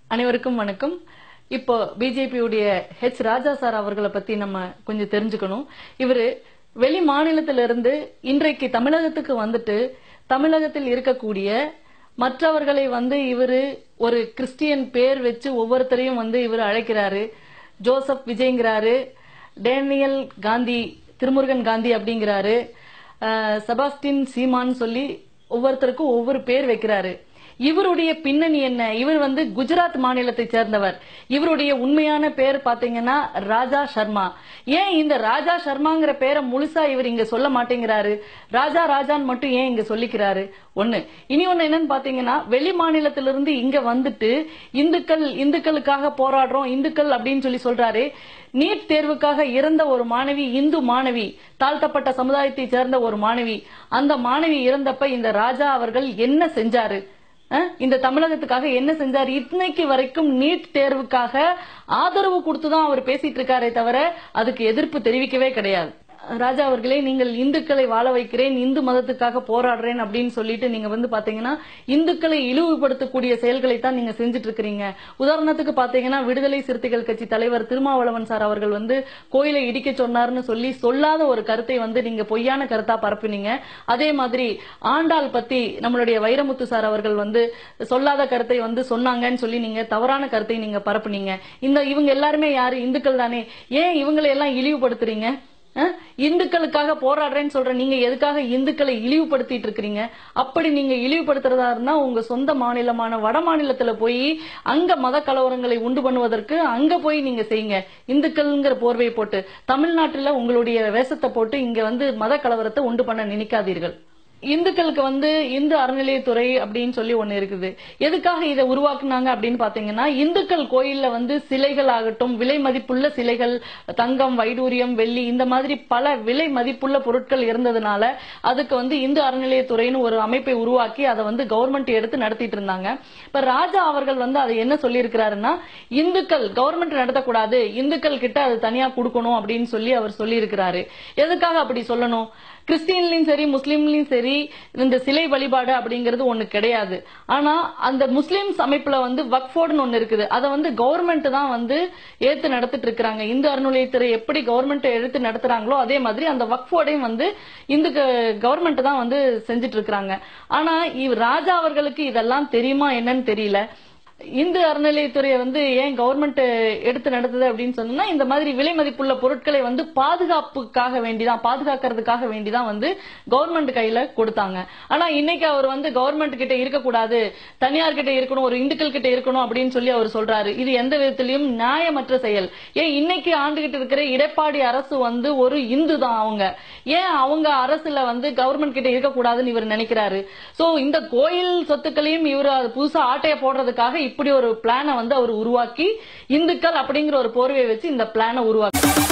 அனைவருக்கும் வணக்கம் இப்போ பிஜேபியுடைய ஹெச் ராஜா சார் அவர்களை பத்தி நம்ம கொஞ்சம் தெரிஞ்சுக்கணும் இவரு வெளி மாநிலத்திலிருந்து இன்றைக்கு தமிழகத்துக்கு வந்துட்டு தமிழகத்தில் இருக்கக்கூடிய மற்றவர்களை வந்து இவரு ஒரு கிறிஸ்டியன் பேர் வச்சு ஒவ்வொருத்தரையும் வந்து இவர் அழைக்கிறாரு ஜோசப் விஜய்ங்கிறாரு டேனியல் காந்தி திருமுருகன் காந்தி அப்படிங்கிறாரு அஹ், செபாஸ்டின் சீமான் சொல்லி ஒவ்வொருத்தருக்கும் ஒவ்வொரு பேர் வைக்கிறாரு இவருடைய பின்னணி என்ன இவர் வந்து குஜராத் மாநிலத்தை சேர்ந்தவர் இவருடைய உண்மையான பேர் பாத்தீங்கன்னா ராஜா சர்மா ஏன் இந்த ராஜா சர்மாங்கிற பேரை முழுசா இவர் இங்க சொல்ல மாட்டேங்கிறாரு ராஜா ராஜான்னு மட்டும் ஏன் இங்க சொல்லிக்கிறாரு ஒண்ணு இனி ஒண்ணு என்னன்னு பாத்தீங்கன்னா வெளி மாநிலத்திலிருந்து இங்க வந்துட்டு இந்துக்கள் இந்துக்களுக்காக போராடுறோம் இந்துக்கள் அப்படின்னு சொல்லி சொல்றாரு நீட் தேர்வுக்காக இறந்த ஒரு மாணவி இந்து மாணவி தாழ்த்தப்பட்ட சமுதாயத்தை சேர்ந்த ஒரு மாணவி அந்த மாணவி இறந்தப்ப இந்த ராஜா அவர்கள் என்ன செஞ்சாரு அஹ், இந்த தமிழகத்துக்காக என்ன செஞ்சார் இன்னைக்கு வரைக்கும் நீட் தேர்வுக்காக ஆதரவு கொடுத்துதான் அவர் பேசிட்டு இருக்காரே தவிர அதுக்கு எதிர்ப்பு தெரிவிக்கவே கிடையாது ராஜா அவர்களே நீங்கள் இந்துக்களை வாழ வைக்கிறேன் இந்து மதத்துக்காக போராடுறேன் அப்படின்னு சொல்லிட்டு நீங்க வந்து பாத்தீங்கன்னா இந்துக்களை இழிவுபடுத்தக்கூடிய செயல்களை தான் நீங்க செஞ்சுட்டு இருக்கிறீங்க உதாரணத்துக்கு பாத்தீங்கன்னா விடுதலை சிறுத்தைகள் கட்சி தலைவர் திருமாவளவன் சார் அவர்கள் வந்து கோயிலை இடிக்க சொன்னார்னு சொல்லி சொல்லாத ஒரு கருத்தை வந்து நீங்க பொய்யான கருத்தா பரப்புனீங்க அதே மாதிரி ஆண்டாள் பத்தி நம்மளுடைய வைரமுத்து சார் அவர்கள் வந்து சொல்லாத கருத்தை வந்து சொன்னாங்கன்னு சொல்லி நீங்க தவறான கருத்தை நீங்க பரப்புனீங்க இந்த இவங்க எல்லாருமே யாரு இந்துக்கள் தானே ஏன் இவங்களை எல்லாம் இழிவுபடுத்துறீங்க அஹ்? இந்துக்களுக்காக போராடுறேன்னு சொல்ற நீங்க எதுக்காக இந்துக்களை இழிவுபடுத்திட்டு இருக்கிறீங்க அப்படி நீங்க இழிவுபடுத்துறதா இருந்தா உங்க சொந்த மாநிலமான வட மாநிலத்துல போய் அங்க மத கலவரங்களை உண்டு பண்ணுவதற்கு அங்க போய் நீங்க செய்யுங்க இந்துக்கள்ங்கிற போர்வையை போட்டு தமிழ்நாட்டுல உங்களுடைய வேஷத்தை போட்டு இங்க வந்து மத கலவரத்தை உண்டு பண்ண நினைக்காதீர்கள் இந்துக்களுக்கு வந்து இந்து அறநிலையத்துறை அப்படின்னு சொல்லி ஒண்ணு இருக்குது எதுக்காக இதை உருவாக்குனாங்க அப்படின்னு பாத்தீங்கன்னா இந்துக்கள் கோயில்ல வந்து சிலைகள் ஆகட்டும் விலை மதிப்புள்ள சிலைகள் தங்கம் வைடூரியம் வெள்ளி இந்த மாதிரி பல விலை மதிப்புள்ள பொருட்கள் இருந்ததுனால அதுக்கு வந்து இந்து அறநிலையத்துறைன்னு ஒரு அமைப்பை உருவாக்கி அதை வந்து கவர்மெண்ட் எடுத்து நடத்திட்டு இருந்தாங்க இப்ப ராஜா அவர்கள் வந்து அதை என்ன சொல்லி இருக்கிறாருன்னா இந்துக்கள் கவர்மெண்ட் நடத்தக்கூடாது இந்துக்கள் கிட்ட அது தனியா கொடுக்கணும் அப்படின்னு சொல்லி அவர் சொல்லி இருக்கிறாரு எதுக்காக அப்படி சொல்லணும் கிறிஸ்டியன்லயும் சரி முஸ்லீம்லயும் சரி இந்த சிலை வழிபாடு அப்படிங்கிறது ஒண்ணு கிடையாது ஆனா அந்த முஸ்லிம்ஸ் அமைப்புல வந்து வக்ஃபோர்டுன்னு ஒண்ணு இருக்குது அதை வந்து கவர்மெண்ட் தான் வந்து ஏத்து நடத்திட்டு இருக்காங்க இந்து அறநிலையத்துறை எப்படி கவர்மெண்ட் எடுத்து நடத்துறாங்களோ அதே மாதிரி அந்த வக்ஃபோர்டையும் வந்து இந்த கவர்மெண்ட் தான் வந்து செஞ்சுட்டு இருக்காங்க ஆனா இவ் ராஜா அவர்களுக்கு இதெல்லாம் தெரியுமா என்னன்னு தெரியல இந்து அறநிலையத்துறையை வந்து ஏன் கவர்மெண்ட் எடுத்து நடத்துது அப்படின்னு சொன்னா இந்த மாதிரி விலை மதிப்புள்ள பொருட்களை வந்து பாதுகாப்புக்காக வேண்டிதான் பாதுகாக்கிறதுக்காக வேண்டிதான் வந்து கவர்மெண்ட் கையில கொடுத்தாங்க ஆனா இன்னைக்கு அவர் வந்து கவர்மெண்ட் கிட்ட இருக்கக்கூடாது தனியார் கிட்ட இருக்கணும் ஒரு இந்துக்கள் கிட்ட இருக்கணும் அப்படின்னு சொல்லி அவர் சொல்றாரு இது எந்த விதத்திலையும் நியாயமற்ற செயல் ஏன் இன்னைக்கு ஆண்டுகிட்டு இருக்கிற எடப்பாடி அரசு வந்து ஒரு இந்து தான் அவங்க ஏன் அவங்க அரசுல வந்து கவர்மெண்ட் கிட்ட இருக்கக்கூடாதுன்னு இவர் நினைக்கிறாரு சோ இந்த கோயில் சொத்துக்களையும் இவர் அது புதுசா ஆட்டைய போடுறதுக்காக இப்படி ஒரு பிளானை வந்து அவர் உருவாக்கி இந்துக்கள் அப்படிங்கிற ஒரு போர்வையை வச்சு இந்த பிளானை உருவாக்கி